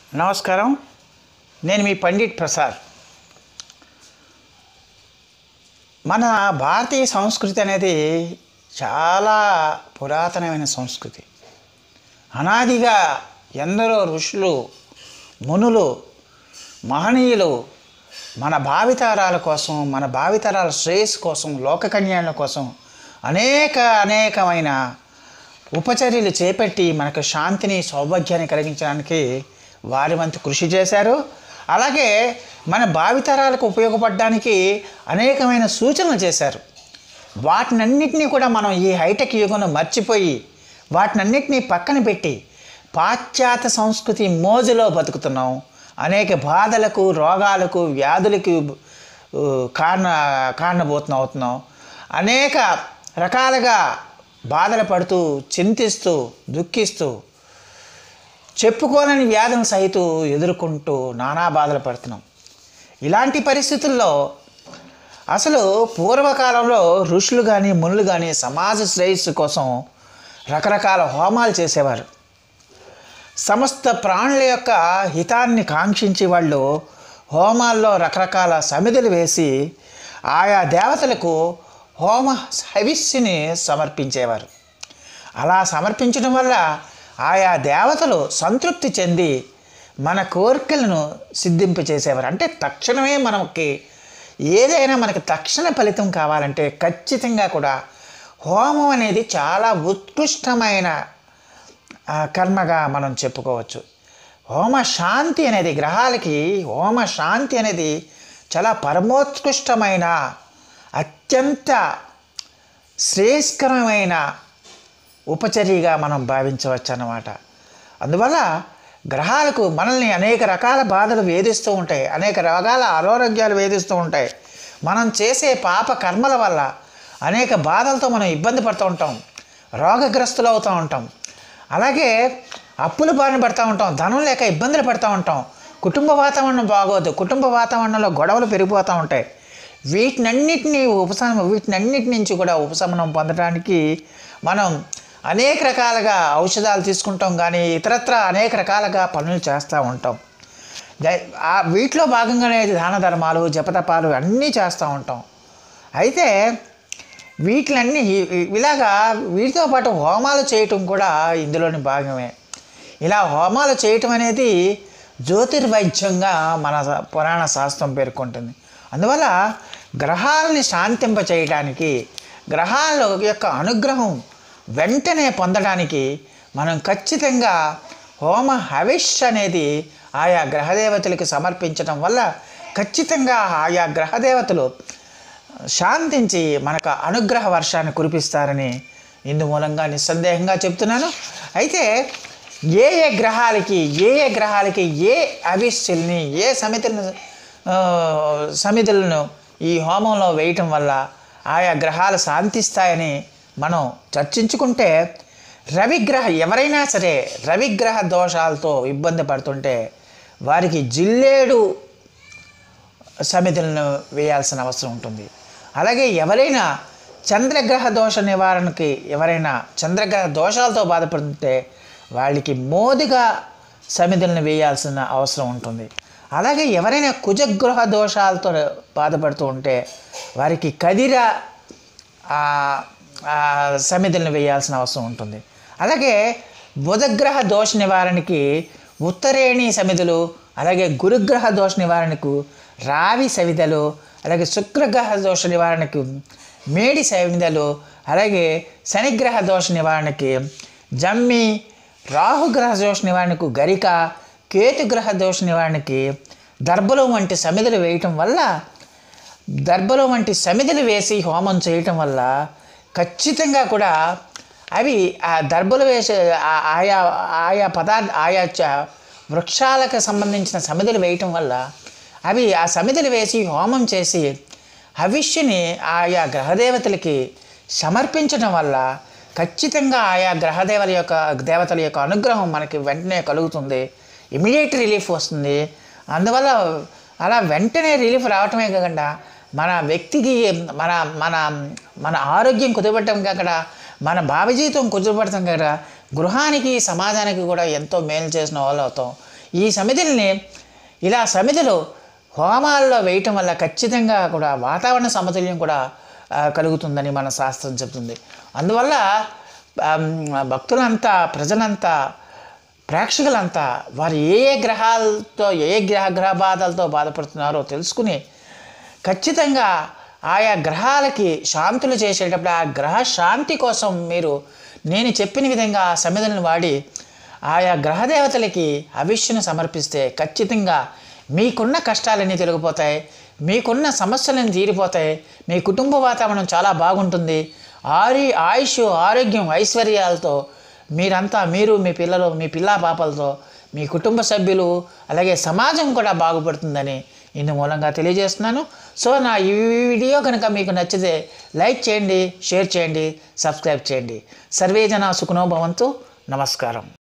నమస్కారం నేను మీ పండిట్ ప్రసాద్ మన భారతీయ సంస్కృతి అనేది చాలా పురాతనమైన సంస్కృతి అనాదిగా ఎందరో ఋషులు మునులు మహనీయులు మన భావితరాల కోసం మన భావితరాల శ్రేయస్సు కోసం లోక కళ్యాణం కోసం అనేక అనేకమైన ఉపచర్యలు చేపట్టి మనకు శాంతిని సౌభాగ్యాన్ని కలిగించడానికి వారి వంతు కృషి చేశారు అలాగే మన భావితరాలకు ఉపయోగపడడానికి అనేకమైన సూచనలు చేశారు వాటినన్నిటినీ కూడా మనం ఈ హైటెక్ యుగంలో మర్చిపోయి వాటినన్నిటినీ పక్కన పెట్టి పాశ్చాత్య సంస్కృతి మోజులో బతుకుతున్నాం అనేక బాధలకు రోగాలకు వ్యాధులకు ఉ, కారణ కారణభూతం అవుతున్నాం అనేక రకాలుగా బాధలు పడుతూ చింతిస్తూ దుఃఖిస్తూ చెప్పుకోలేని వ్యాధులను సైతం ఎదుర్కొంటూ నానా బాధలు పడుతున్నాం ఇలాంటి పరిస్థితుల్లో అసలు పూర్వకాలంలో ఋషులు కానీ మునులు కానీ సమాజ శ్రేయస్సు కోసం రకరకాల హోమాలు చేసేవారు సమస్త ప్రాణుల యొక్క హితాన్ని కాంక్షించి వాళ్ళు హోమాల్లో రకరకాల సమిధులు వేసి ఆయా దేవతలకు హోమ హవిస్సుని సమర్పించేవారు అలా సమర్పించడం వల్ల ఆయా దేవతలు సంతృప్తి చెంది మన కోరికలను సిద్ధింపచేసేవారు అంటే తక్షణమే మనకి ఏదైనా మనకి తక్షణ ఫలితం కావాలంటే ఖచ్చితంగా కూడా హోమం అనేది చాలా ఉత్కృష్టమైన ఆ, కర్మగా మనం చెప్పుకోవచ్చు హోమ శాంతి అనేది గ్రహాలకి హోమ శాంతి అనేది చాలా పరమోత్కృష్టమైన అత్యంత శ్రేయస్కరమైన ఉపచర్యగా మనం భావించవచ్చు అన్నమాట అందువల్ల గ్రహాలకు మనల్ని అనేక రకాల బాధలు వేధిస్తూ ఉంటాయి అనేక రకాల అనారోగ్యాలు వేధిస్తూ ఉంటాయి మనం చేసే పాప కర్మల వల్ల అనేక బాధలతో మనం ఇబ్బంది పడుతూ ఉంటాం రోగగ్రస్తులు అవుతూ ఉంటాం అలాగే అప్పులు బారిన పడుతూ ఉంటాం ధనం లేక ఇబ్బందులు పడుతూ ఉంటాం కుటుంబ వాతావరణం బాగోదు కుటుంబ వాతావరణంలో గొడవలు పెరిగిపోతూ ఉంటాయి వీటినన్నిటినీ ఉపశమనం వీటినన్నిటి నుంచి కూడా ఉపశమనం పొందడానికి మనం అనేక రకాలుగా ఔషధాలు తీసుకుంటాం కానీ ఇతరత్ర అనేక రకాలుగా పనులు చేస్తూ ఉంటాం ద- ఆ వీటిలో భాగంగానే దాన ధర్మాలు జపతపాలు అన్నీ చేస్తూ ఉంటాం అయితే వీటిలన్నీ ఇ- ఇ- ఇలాగా వీటితో పాటు హోమాలు చేయటం కూడా ఇందులోని భాగమే ఇలా హోమాలు చేయటం అనేది జ్యోతిర్వైద్యంగా మన స- పురాణ శాస్త్రం పేర్కొంటుంది అందువల్ల గ్రహాలని శాంతింప చేయడానికి గ్రహాల యొక్క అనుగ్రహం వెంటనే పొందడానికి మనం ఖచ్చితంగా హోమ హవిష్ అనేది ఆయా గ్రహదేవతలకు సమర్పించడం వల్ల ఖచ్చితంగా ఆయా గ్రహదేవతలు శాంతించి మనకు అనుగ్రహ వర్షాన్ని కురిపిస్తారని ఇందు మూలంగా నిస్సందేహంగా చెప్తున్నాను అయితే ఏ ఏ గ్రహాలకి ఏ ఏ గ్రహాలకి ఏ అవిశ్యుల్ని ఏ సమితులను ఆ, సమితులను ఈ హోమంలో వేయటం వల్ల ఆయా గ్రహాలు శాంతిస్తాయని మనం చర్చించుకుంటే రవిగ్రహ ఎవరైనా సరే రవిగ్రహ దోషాలతో ఇబ్బంది పడుతుంటే వారికి జిల్లేడు సమితులను వేయాల్సిన అవసరం ఉంటుంది అలాగే ఎవరైనా చంద్రగ్రహ దోష నివారణకి ఎవరైనా చంద్రగ్రహ దోషాలతో బాధపడుతుంటే వాళ్ళకి మోదిగా సమితులను వేయాల్సిన అవసరం ఉంటుంది అలాగే ఎవరైనా కుజగ్రహ దోషాలతో బాధపడుతూ ఉంటే వారికి కదిర ఆ, ఆ సమితులను వేయాల్సిన అవసరం ఉంటుంది అలాగే బుధగ్రహ దోష నివారణకి ఉత్తరేణి సమితులు అలాగే గురుగ్రహ దోష నివారణకు రావి సవితలు అలాగే శుక్రగ్రహ దోష నివారణకు మేడి సవితలు అలాగే శనిగ్రహ దోష నివారణకి జమ్మి రాహుగ్రహ దోష నివారణకు గరిక కేతుగ్రహ దోష నివారణకి దర్భలం వంటి సమితులు వేయటం వల్ల దర్భలు వంటి సమిధులు వేసి హోమం చేయటం వల్ల ఖచ్చితంగా కూడా అవి ఆ దర్భలు వేసే ఆ- ఆయా ఆయా పదార్థ ఆయా చ- వృక్షాలకు సంబంధించిన సమిధులు వేయటం వల్ల అవి ఆ సమిధులు వేసి హోమం చేసి హవిష్యుని ఆయా గ్రహదేవతలకి సమర్పించడం వల్ల ఖచ్చితంగా ఆయా గ్రహదేవల యొక్క దేవతల యొక్క అనుగ్రహం మనకి వెంటనే కలుగుతుంది ఇమీడియట్ రిలీఫ్ వస్తుంది అందువల్ల అలా వెంటనే రిలీఫ్ రావటమే కాకుండా మన వ్యక్తికి మన మన మన ఆరోగ్యం కుదురపడటం కాకుండా మన భావ జీవితం కుదురపడటం కాకుండా గృహానికి సమాజానికి కూడా ఎంతో మేలు చేసిన వాళ్ళు అవుతాం ఈ సమిధుల్ని ఇలా సమిధులు హోమాల్లో వేయటం వల్ల ఖచ్చితంగా కూడా వాతావరణ సమతుల్యం కూడా ఆ, కలుగుతుందని మన శాస్త్రం చెబుతుంది అందువల్ల ఆమ్, భక్తులంతా ప్రజలంతా ప్రేక్షకులంతా వారు ఏ ఏ గ్రహాలతో ఏ ఏ గ్రహ గ్రహ బాధలతో బాధపడుతున్నారో తెలుసుకుని ఖచ్చితంగా ఆయా గ్రహాలకి శాంతులు చేసేటప్పుడు ఆ గ్రహ శాంతి కోసం మీరు నేను చెప్పిన విధంగా ఆ సమిధులను వాడి ఆయా గ్రహదేవతలకి అవిష్యను సమర్పిస్తే ఖచ్చితంగా మీకున్న కష్టాలన్నీ తొలగిపోతాయి మీకున్న సమస్యలన్నీ తీరిపోతాయి మీ కుటుంబ వాతావరణం చాలా బాగుంటుంది ఆరి ఆయుష్ ఆరోగ్యం ఐశ్వర్యాలతో మీరంతా మీరు మీ పిల్లలు మీ పిల్లా పాపలతో మీ కుటుంబ సభ్యులు అలాగే సమాజం కూడా బాగుపడుతుందని ఇందు మూలంగా తెలియజేస్తున్నాను సో నా ఈ వీడియో కనుక మీకు నచ్చితే లైక్ చేయండి షేర్ చేయండి సబ్స్క్రైబ్ చేయండి సర్వే జన సుఖనో భవంతు నమస్కారం